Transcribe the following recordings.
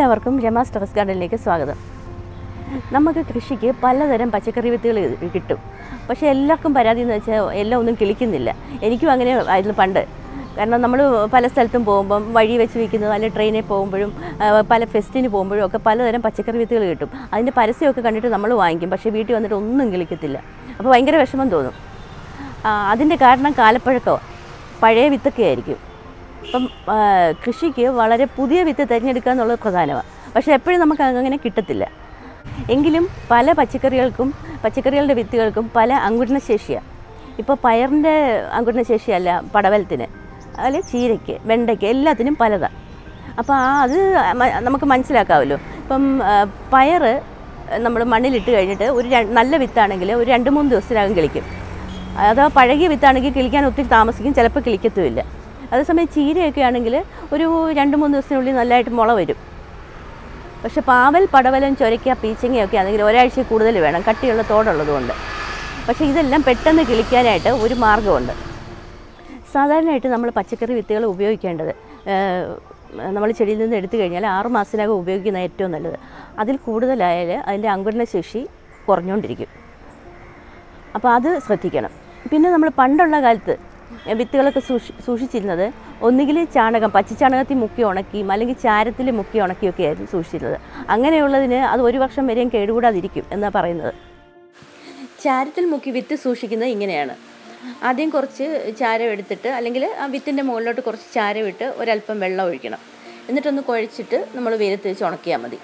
എല്ലാവർക്കും രമാസ് ടെറസ് ഗാർഡനിലേക്ക് സ്വാഗതം നമുക്ക് കൃഷിക്ക് പലതരം പച്ചക്കറി വിത്തുകൾ കിട്ടും പക്ഷേ എല്ലാവർക്കും പരാതി എന്ന് വെച്ചാൽ എല്ലാം ഒന്നും കിളിക്കുന്നില്ല എനിക്കും അങ്ങനെ ആയിരുന്നു പണ്ട് കാരണം നമ്മൾ പല സ്ഥലത്തും പോകുമ്പം വഴി വെച്ച് വിൽക്കുന്നത് അല്ലെങ്കിൽ ട്രെയിനിൽ പോകുമ്പോഴും ആ, പല ഫെസ്റ്റിന് പോകുമ്പോഴും ഒക്കെ പലതരം പച്ചക്കറി വിത്തുകൾ കിട്ടും അതിൻ്റെ പരസ്യമൊക്കെ കണ്ടിട്ട് നമ്മൾ വാങ്ങിക്കും പക്ഷേ വീട്ടിൽ വന്നിട്ട് ഒന്നും കിളിക്കത്തില്ല അപ്പോൾ ഭയങ്കര വിഷമം തോന്നും ആ, അതിൻ്റെ കാരണം കാലപ്പഴക്കമാണ് പഴയ വിത്തൊക്കെ ആയിരിക്കും അപ്പം ആ, കൃഷിക്ക് വളരെ പുതിയ വിത്ത് തിരഞ്ഞെടുക്കുക എന്നുള്ളത് പ്രധാനമാണ് പക്ഷേ എപ്പോഴും നമുക്ക് അങ്ങനെ കിട്ടത്തില്ല എങ്കിലും പല പച്ചക്കറികൾക്കും പച്ചക്കറികളുടെ വിത്തുകൾക്കും പല അങ്കുരണശേഷിയാണ് ഇപ്പോൾ പയറിൻ്റെ അങ്കുരണശേഷിയല്ല പടവലത്തിന് അല്ലെങ്കിൽ ചീരയ്ക്ക് വെണ്ടയ്ക്ക് എല്ലാത്തിനും പലതാണ് അപ്പോൾ ആ അത് മ- നമുക്ക് മനസ്സിലാക്കാമല്ലോ ഇപ്പം ആ, പയറ് നമ്മൾ മണ്ണിലിട്ട് കഴിഞ്ഞിട്ട് ഒരു ര- നല്ല വിത്താണെങ്കിൽ ഒരു രണ്ട് മൂന്ന് ദിവസത്തിനകം കിളിക്കും അഥവാ പഴകിയ വിത്താണെങ്കിൽ കിളിക്കാൻ ഒത്തിരി താമസിക്കും ചിലപ്പോൾ കിളിക്കത്തുമില്ല അതേസമയം ചീരയൊക്കെ ആണെങ്കിൽ ഒരു രണ്ട് മൂന്ന് ദിവസത്തിനുള്ളിൽ നല്ലതായിട്ട് മുള വരും പക്ഷെ പാവൽ പടവലം ചൊരയ്ക്ക പീച്ചങ്ങയൊക്കെ ആണെങ്കിൽ ഒരാഴ്ച കൂടുതൽ വേണം കട്ടിയുള്ള തോടുള്ളതുകൊണ്ട് പക്ഷേ ഇതെല്ലാം പെട്ടെന്ന് കിളിക്കാനായിട്ട് ഒരു മാർഗ്ഗമുണ്ട് സാധാരണയായിട്ട് നമ്മൾ പച്ചക്കറി വിത്തുകൾ ഉപയോഗിക്കേണ്ടത് നമ്മൾ ചെടിയിൽ നിന്ന് എടുത്തു കഴിഞ്ഞാൽ ആറ് മാസത്തിനകം ഉപയോഗിക്കുന്ന ഏറ്റവും നല്ലത് അതിൽ കൂടുതലായാൽ അതിൻ്റെ അങ്കുരണശേഷി കുറഞ്ഞുകൊണ്ടിരിക്കും അപ്പോൾ അത് ശ്രദ്ധിക്കണം പിന്നെ നമ്മൾ പണ്ടുള്ള കാലത്ത് എ, വിത്തുകളൊക്കെ സൂക്ഷി സൂക്ഷിച്ചിരുന്നത് ഒന്നുകിൽ ചാണകം പച്ചച്ചാണകത്തിൽ മുക്കി ഉണക്കിയും അല്ലെങ്കിൽ ചാരത്തിൽ മുക്കി ഉണക്കിയൊക്കെ ആയിരുന്നു സൂക്ഷിച്ചിരുന്നത് അങ്ങനെയുള്ളതിന് അത് ഒരു വർഷം വരെയും കേടുകൂടാതിരിക്കും എന്നാണ് പറയുന്നത് ചാരത്തിൽ മുക്കി വിത്ത് സൂക്ഷിക്കുന്നത് ഇങ്ങനെയാണ് ആദ്യം കുറച്ച് ചാരം എടുത്തിട്ട് അല്ലെങ്കിൽ ആ വിത്തിൻ്റെ മുകളിലോട്ട് കുറച്ച് ചാരം ഇട്ട് ഒരല്പം വെള്ളം ഒഴിക്കണം എന്നിട്ടൊന്ന് കുഴച്ചിട്ട് നമ്മൾ വെയിലത്ത് വെച്ച് ഉണക്കിയാൽ മതി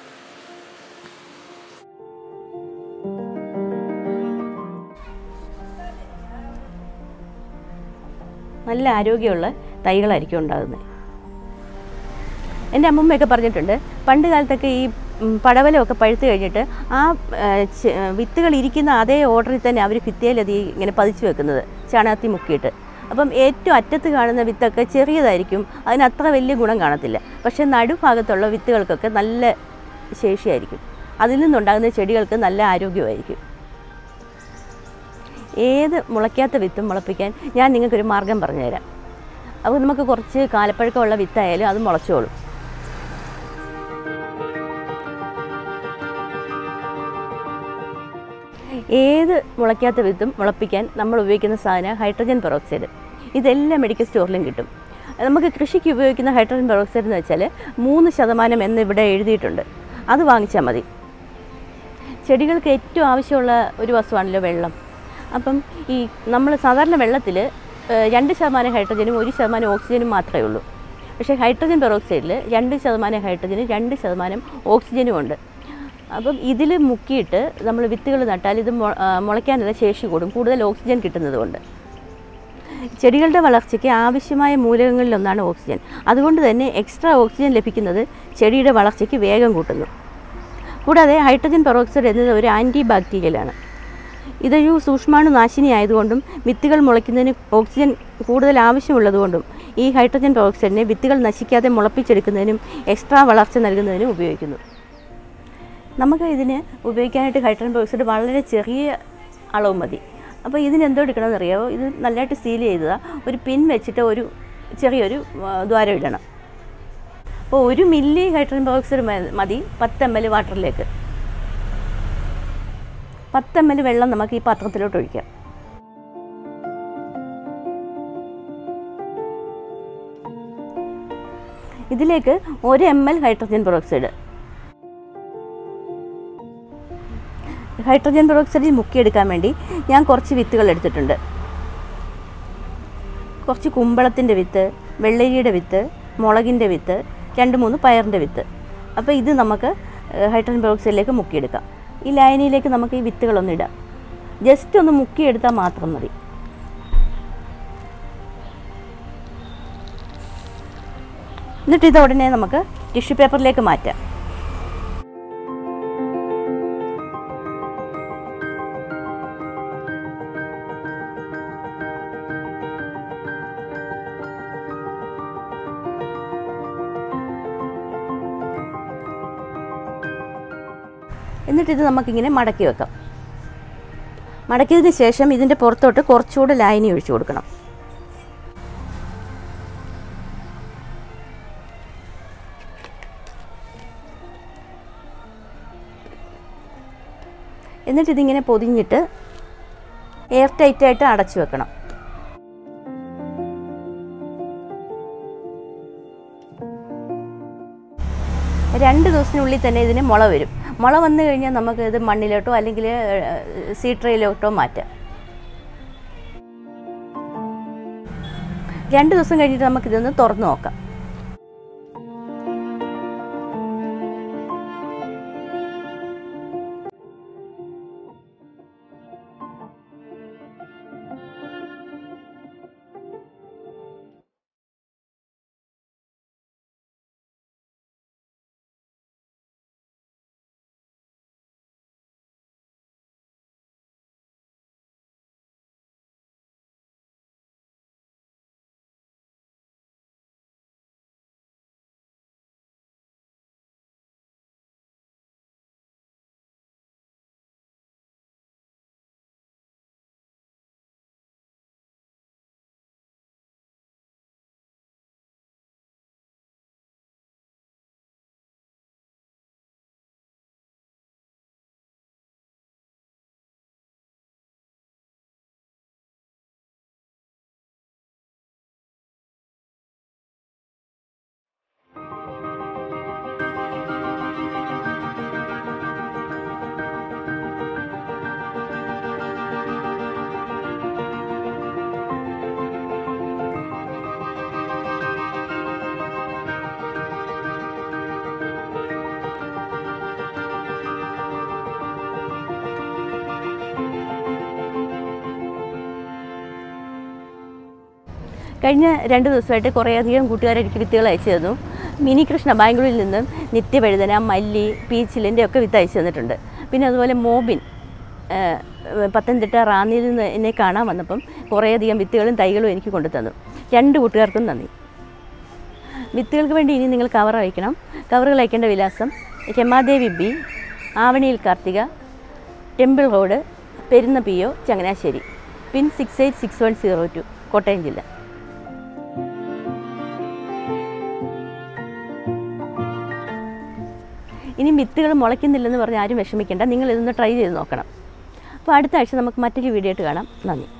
നല്ല ആരോഗ്യമുള്ള തൈകളായിരിക്കും ഉണ്ടാകുന്നത് എൻ്റെ അമ്മമ്മയൊക്കെ പറഞ്ഞിട്ടുണ്ട് പണ്ട് കാലത്തൊക്കെ ഈ ഉം, പടവലമൊക്കെ പഴുത്ത് കഴിഞ്ഞിട്ട് ആ ആ, ചെ- വിത്തുകൾ ഇരിക്കുന്ന അതേ ഓർഡറിൽ തന്നെ അവർ ഭിത്തിയിലത് ഈ ഇങ്ങനെ പതിച്ചു വെക്കുന്നത് ചാണകത്തിൽ മുക്കിയിട്ട് അപ്പം ഏറ്റവും അറ്റത്ത് കാണുന്ന വിത്തൊക്കെ ചെറിയതായിരിക്കും അതിന് അത്ര വലിയ ഗുണം കാണത്തില്ല പക്ഷേ നടുഭാഗത്തുള്ള വിത്തുകൾക്കൊക്കെ നല്ല ശേഷിയായിരിക്കും അതിൽ നിന്നുണ്ടാകുന്ന ചെടികൾക്ക് നല്ല ആരോഗ്യമായിരിക്കും ഏത് മുളയ്ക്കാത്ത വിത്തും മുളപ്പിക്കാൻ ഞാൻ നിങ്ങൾക്കൊരു മാർഗം പറഞ്ഞുതരാം അപ്പോൾ നമുക്ക് കുറച്ച് കാലപ്പഴക്കമുള്ള വിത്തായാലും അത് മുളച്ചോളും ഏത് മുളയ്ക്കാത്ത വിത്തും മുളപ്പിക്കാൻ നമ്മൾ ഉപയോഗിക്കുന്ന സാധനം ഹൈഡ്രജൻ പെറോക്സൈഡ് ഇതെല്ലാം മെഡിക്കൽ സ്റ്റോറിലും കിട്ടും നമുക്ക് കൃഷിക്ക് ഉപയോഗിക്കുന്ന ഹൈഡ്രജൻ പെറോക്സൈഡ് എന്ന് വെച്ചാൽ മൂന്ന് ശതമാനം എന്ന് ഇവിടെ എഴുതിയിട്ടുണ്ട് അത് വാങ്ങിച്ചാൽ മതി ചെടികൾക്ക് ഏറ്റവും ആവശ്യമുള്ള ഒരു വസ്തുവാണല്ലോ വെള്ളം അപ്പം ഈ നമ്മൾ സാധാരണ വെള്ളത്തിൽ രണ്ട് ശതമാനം ഹൈഡ്രജനും ഒരു ശതമാനം ഓക്സിജനും മാത്രമേ ഉള്ളൂ പക്ഷേ ഹൈഡ്രജൻ പെറോക്സൈഡിൽ രണ്ട് ശതമാനം ഹൈഡ്രജനും രണ്ട് ശതമാനം ഓക്സിജനും ഉണ്ട് അപ്പം ഇതിൽ മുക്കിയിട്ട് നമ്മൾ വിത്തുകൾ നട്ടാൽ ഇത് മൊ- ആ, മുളയ്ക്കാനുള്ള ശേഷി കൂടും കൂടുതൽ ഓക്സിജൻ കിട്ടുന്നത് കൊണ്ട് ചെടികളുടെ വളർച്ചയ്ക്ക് ആവശ്യമായ മൂലകങ്ങളിലൊന്നാണ് ഓക്സിജൻ അതുകൊണ്ട് തന്നെ എക്സ്ട്രാ ഓക്സിജൻ ലഭിക്കുന്നത് ചെടിയുടെ വളർച്ചയ്ക്ക് വേഗം കൂട്ടുന്നു കൂടാതെ ഹൈഡ്രജൻ പെറോക്സൈഡ് എന്നത് ഒരു ആൻറ്റി ബാക്ടീരിയലാണ് ഇതൊരു സൂക്ഷ്മാണു നാശിനി ആയതുകൊണ്ടും വിത്തുകൾ മുളയ്ക്കുന്നതിന് ഓക്സിജൻ കൂടുതൽ ആവശ്യമുള്ളതുകൊണ്ടും ഈ ഹൈഡ്രജൻ പെറോക്സൈഡിനെ വിത്തുകൾ നശിക്കാതെ മുളപ്പിച്ചെടുക്കുന്നതിനും എക്സ്ട്രാ വളർച്ച നൽകുന്നതിനും ഉപയോഗിക്കുന്നു നമുക്ക് ഇതിന് ഉപയോഗിക്കാനായിട്ട് ഹൈഡ്രജൻ പെറോക്സൈഡ് വളരെ ചെറിയ അളവ് മതി അപ്പോൾ ഇതിന് എന്തോ എടുക്കണമെന്ന് അറിയാമോ ഇത് നല്ലതായിട്ട് സീൽ ചെയ്തതാ ഒരു പിൻ വെച്ചിട്ട് ഒരു ചെറിയൊരു ആ, ദ്വാരം ഇടണം അപ്പോൾ ഒരു മില്ലി ഹൈഡ്രജൻ പെറോക്സൈഡ് മ- മതി പത്ത് എം എൽ വാട്ടറിലേക്ക് പത്ത് എം എൽ വെള്ളം നമുക്ക് ഈ പാത്രത്തിലോട്ട് ഒഴിക്കാം ഇതിലേക്ക് ഒരു M L hydrogen peroxide hydrogen പെറോക്സൈഡിൽ മുക്കിയെടുക്കാൻ വേണ്ടി ഞാൻ കുറച്ച് വിത്തുകൾ എടുത്തിട്ടുണ്ട് കുറച്ച് കുമ്പളത്തിൻ്റെ വിത്ത് വെള്ളരിയുടെ വിത്ത് മുളകിൻ്റെ വിത്ത് രണ്ട് മൂന്ന് പയറിൻ്റെ വിത്ത് അപ്പോൾ ഇത് നമുക്ക് ഏഹ്, ഹൈഡ്രജൻ പെറോക്സൈഡിലേക്ക് മുക്കിയെടുക്കാം ഈ ലായനിയിലേക്ക് നമുക്ക് ഈ വിത്തുകളൊന്നും ഇടാം ജസ്റ്റ് ഒന്ന് മുക്കിയെടുത്താൽ മാത്രം മതി എന്നിട്ട് ഇത് ഉടനെ നമുക്ക് ടിഷ്യൂ പേപ്പറിലേക്ക് മാറ്റാം എന്നിട്ട് ഇത് നമുക്കിങ്ങനെ മടക്കി വെക്കാം മടക്കിയതിന് ശേഷം ഇതിൻ്റെ പുറത്തോട്ട് കുറച്ചുകൂടെ ലായനി ഒഴിച്ചു കൊടുക്കണം എന്നിട്ട് ഇതിങ്ങനെ പൊതിഞ്ഞിട്ട് എയർ ടൈറ്റായിട്ട് അടച്ചു വെക്കണം രണ്ട് ദിവസത്തിനുള്ളിൽ തന്നെ ഇതിന് മുള വരും മുള വന്നു കഴിഞ്ഞാൽ നമുക്ക് ഇത് മണ്ണിലോട്ടോ അല്ലെങ്കിൽ സീട്രയിലോട്ടോ മാറ്റാം രണ്ട് ദിവസം കഴിഞ്ഞിട്ട് നമുക്കിതൊന്ന് തുറന്നു നോക്കാം കഴിഞ്ഞ രണ്ട് ദിവസമായിട്ട് കുറേയധികം കൂട്ടുകാർ എനിക്ക് വിത്തുകൾ അയച്ചു തന്നു മിനി കൃഷ്ണ ബാംഗ്ലൂരിൽ നിന്നും നിത്യവഴുതന മല്ലി പീച്ചിലിൻ്റെ ഒക്കെ വിത്ത് അയച്ചു തന്നിട്ടുണ്ട് പിന്നെ അതുപോലെ മോബിൻ ആ, പത്തനംതിട്ട റാന്നിയിൽ നിന്ന് എന്നെ കാണാൻ വന്നപ്പം കുറേയധികം വിത്തുകളും തൈകളും എനിക്ക് കൊണ്ടു തന്നു രണ്ട് കൂട്ടുകാർക്കും നന്ദി വിത്തുകൾക്ക് വേണ്ടി ഇനി നിങ്ങൾ കവർ അയക്കണം കവറുകൾ അയക്കേണ്ട വിലാസം രമാദേവി ബി ആവണിയിൽ Karthika temple road Perunna P O Changanassery pin six eight six one zero two Kottayam ജില്ല ഇനി വിത്തുകൾ മുളയ്ക്കുന്നില്ലെന്ന് പറഞ്ഞ് ആരും വിഷമിക്കേണ്ട നിങ്ങൾ ഇതൊന്ന് ട്രൈ ചെയ്ത് നോക്കണം അപ്പോൾ അടുത്ത ആഴ്ച നമുക്ക് മറ്റൊരു വീഡിയോ ആയിട്ട് കാണാം നന്ദി